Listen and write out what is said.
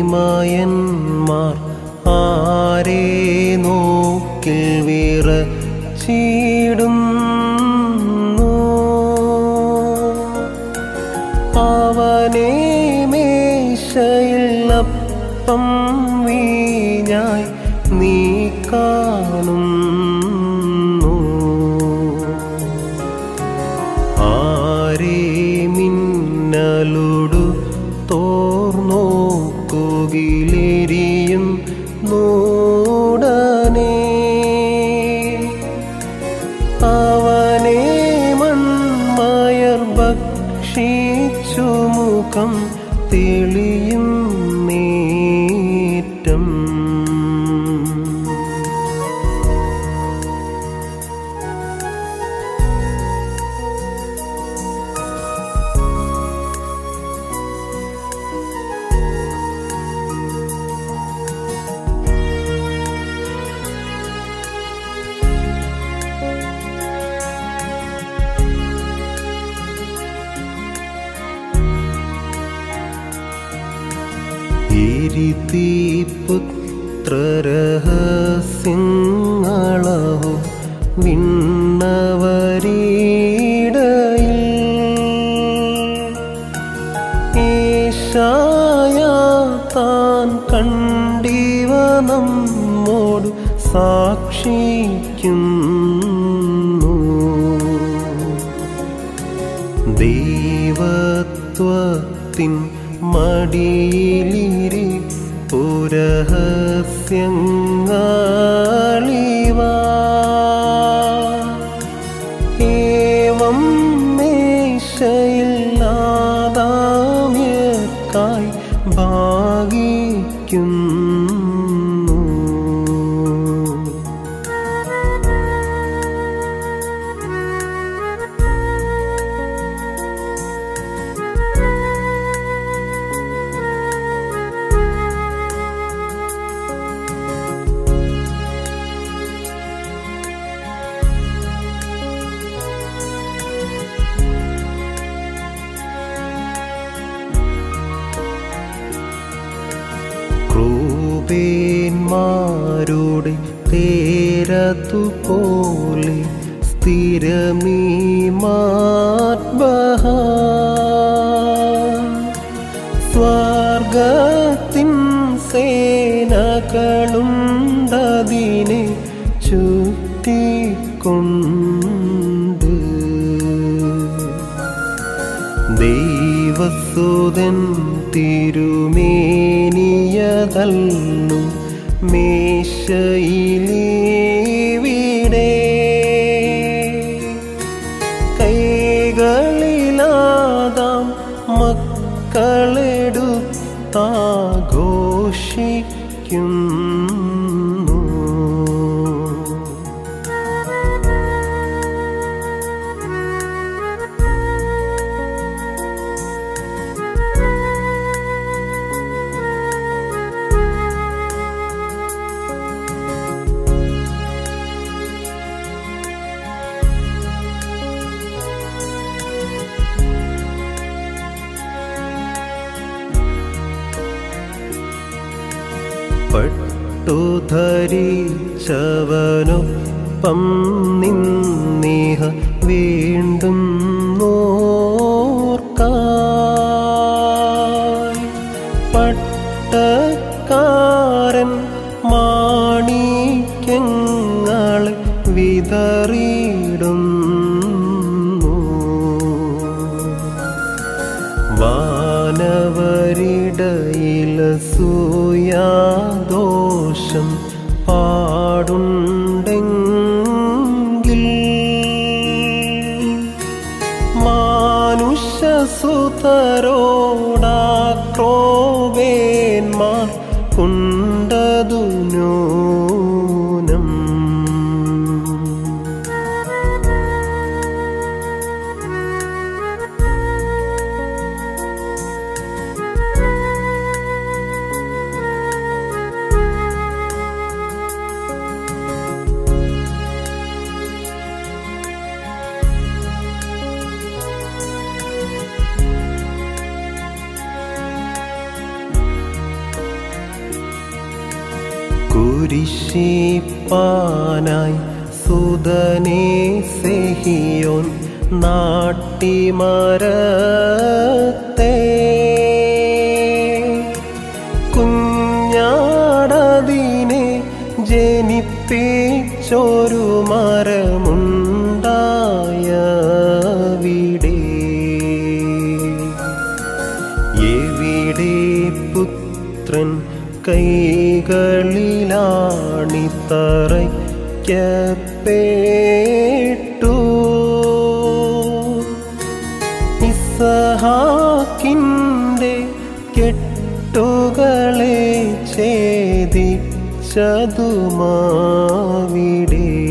നീതിമായന്മാർ ആരെ നോക്കിൽ വിറച്ചിടുന്നു അവനെ മേശയിൽ അപ്പം വീഞ്ഞായി നീ കാണുന്നു ആരെ മിന്നലുടു തോർന്നോക്കുകിലെരിയും നൂടനെ അവനെ മൺമയർ ഭക്ഷിച്ചു മുഖം തെളിയും നേറ്റം പുത്രരഹസ്യങ്ങളഹോ വിണ്ണവരീടയിൽ ഈശായ താൻ കണ്ടിവ നമ്മോട് സാക്ഷിക്കുന്നു ദൈവത്വത്തിൻ മടിയിലിരി പുരഹസ്യങ്ങളിവ ഏവം മേശയില്ലാതാമ്യർക്കായി ഭാഗിക്കുന്നു ക്രൂപേന്മാരുടെ തേരതുപോലെ സ്ഥിരമീ മാത്മഹ സ്വർഗത്തിൻ സേനകളുണ്ടതിനെ ചുറ്റിക്കൊണ്ട് ദൈവസുതൻ തിരുമേനിയതല്ലു മേശയിലീവിടെ കൈകളിലാതാം മക്കളെടുത്താഘോഷിക്കുന്നു പട്ടുധരിച്ചവനൊപ്പം നിന്നിഹ വീണ്ടും നോർക്കായി പട്ടക്കാരൻ മാണിക്യങ്ങളെ വിതറിയിടുന്നു വാനവരിടയിലസൂയാദോഷം പാടുണ്ടെങ്കിൽ മാനുഷ്യസുതരോടാക്രോവേന്മാർ കൊണ്ടതു നൂനം കുരിശിപ്പാനായി സുതനെ സെഹിയോൻ നാട്ടിമരത്തെ കുഞ്ഞാടതിനെ ജനിപ്പിച്ചൊരു മരമുണ്ടായവിടെ എവിടെ പുത്രൻ കൈകളിലാണിത്തറയ്ക്കപ്പെട്ടു ഇസഹാക്കിൻ്റെ കെട്ടുകളെ ഛേദിച്ചതുമാവിടെ